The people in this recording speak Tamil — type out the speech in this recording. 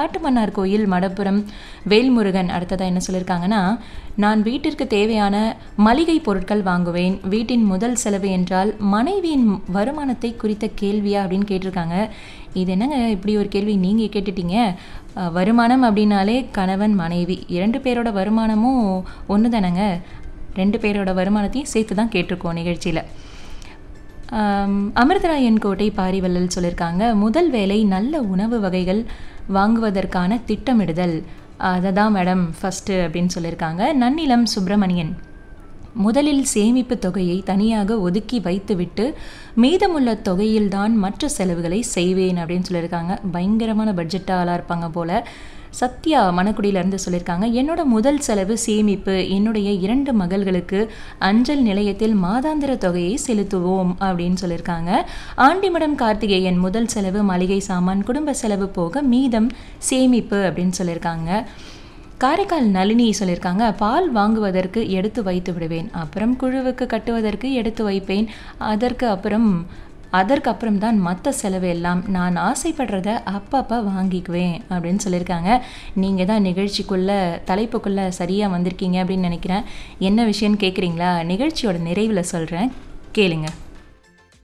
காட்டுமன்னார் கோயில் மடப்புரம் வேல்முருகன் அடுத்ததாக என்ன சொல்லியிருக்காங்கன்னா நான் வீட்டிற்கு தேவையான மளிகை பொருட்கள் வாங்குவேன் வீட்டின் முதல் செலவு என்றால் மனைவியின் வருமானத்தை குறித்த கேள்வியா அப்படின்னு கேட்டிருக்காங்க இது என்னங்க இப்படி ஒரு கேள்வி நீங்கள் கேட்டுட்டீங்க அஹ், வருமானம் அப்படின்னாலே கணவன் மனைவி இரண்டு பேரோட வருமானமும் ஒன்று தானேங்க ரெண்டு பேரோட வருமானத்தையும் சேர்த்து தான் கேட்டிருக்கோம் நிகழ்ச்சியில் ஆம், அமிர்தராயன் கோட்டை பாரிவள்ளல் சொல்லியிருக்காங்க முதல் வேலை நல்ல உணவு வகைகள் வாங்குவதற்கான திட்டமிடுதல் அதை தான் மேடம் ஃபஸ்ட்டு அப்படின்னு சொல்லியிருக்காங்க நன்னிலம் சுப்பிரமணியன் முதலில் சேமிப்பு தொகையை தனியாக ஒதுக்கி வைத்துவிட்டு மீதமுள்ள தொகையில்தான் மற்ற செலவுகளை செய்வேன் அப்படின்னு சொல்லியிருக்காங்க பயங்கரமான பட்ஜெட்டாக ஆளாக இருப்பாங்க போல் சத்யா மணக்குடியிலேருந்து சொல்லியிருக்காங்க என்னோட முதல் செலவு சேமிப்பு என்னுடைய இரண்டு மகள்களுக்கு அஞ்சல் நிலையத்தில் மாதாந்திர தொகையை செலுத்துவோம் அப்படின்னு சொல்லியிருக்காங்க ஆண்டிமடம் கார்த்திகேயன் முதல் செலவு மளிகை சாமான் குடும்ப செலவு போக மீதம் சேமிப்பு அப்படின்னு சொல்லியிருக்காங்க காரைக்கால் நளினி சொல்லியிருக்காங்க பால் வாங்குவதற்கு எடுத்து வைத்து விடுவேன் அப்புறம் குழுவுக்கு கட்டுவதற்கு எடுத்து வைப்பேன் அதற்கு அப்புறம் அதற்கு அப்புறம் தான் மற்ற செலவு எல்லாம் நான் ஆசைப்படுறத அப்பப்போ வாங்கிக்குவேன் அப்படின்னு சொல்லியிருக்காங்க நீங்கள் தான் நிகழ்ச்சிக்குள்ளே தலைப்புக்குள்ளே சரியாக வந்திருக்கீங்க அப்படின்னு நினைக்கிறேன் என்ன விஷயம்னு கேட்குறீங்களா நிகழ்ச்சியோட நிறைவில் சொல்கிறேன் கேளுங்க